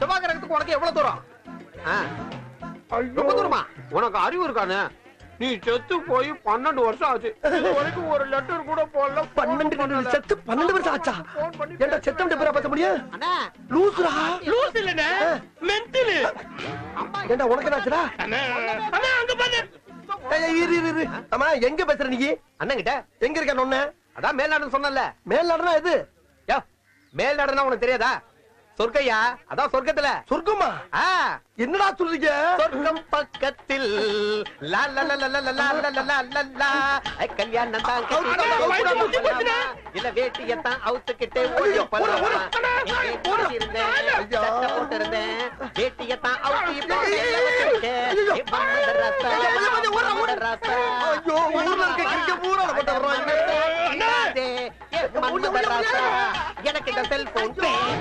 செவ்வாய் கிரகத்துக்கு உனக்கு எவ்வளவு தூரம் ஆ, ரொம்ப தூரமா உனக்கு அறிவு இருக்கானு நீ செத்து போய் பன்னெண்டு வருஷம் ஆச்சு இது வரைக்கும் ஒரு லெட்டர் கூட போடல பன்னெண்டு கண்டு செத்து பன்னெண்டு வருஷம் ஆச்சா ஏன்டா செத்தவன் பேரா பேச முடியும் அண்ணா லூசுரா லூஸ் இல்லனே மென்டல் ஏன்டா உனக்கு என்னாச்சுடா அண்ணா அண்ணா அங்க பாரு ஏய், ஏய், இரு இரு இரு ஆமா எங்க பேசுற நீ அண்ணன் கிட்ட எங்க இருக்க நொன்ன அதான் மேல்நாடுன்னு சொன்னல மேல்நாடுனா இது யோ மேல்நாடுன்னா உனக்கு தெரியாதா சொர்க்கையா அதான் சொர்க்கத்துல சொர்க்கமா ஆ என்னடா சொல்றீங்க சொர்க்கம் பக்கத்தில் லா லா லா லா லா லா லா லா லா லா லா லா. ஐ, கல்யாணம் தான் கட்டி அண்ணா, வைக்கலாம். வயித்தை முத்தி போச்சுண்ணே. இல்ல வேட்டியத்தான் அவுத்துக்கிட்டே ஓடி ஐயோ, போடு, போடு. போடலாம். அண்ணா, இங்கே போடு. இருந்தேன், ஐயா. சட்டை போட்டிருந்தேன். வேட்டியத்தான் அவுத்தி ஐயோ, போட்டு ஐயோ, எல்லாம் வச்சுக்கிட்டேன். ஐயோ. ஏ, மன்மத ராசா, ஐயோ, ஐயோ, ஐயோ, ஓடுறா, ஓடுறா. மன்மத ராசா. ஐயோ, ஊர்ல இருக்க கிறுக்க பூரா நம்ம கிட்ட வர்றாங்க. ஏ, மன்மத ராசா, எனக்கு இந்த செல்போன்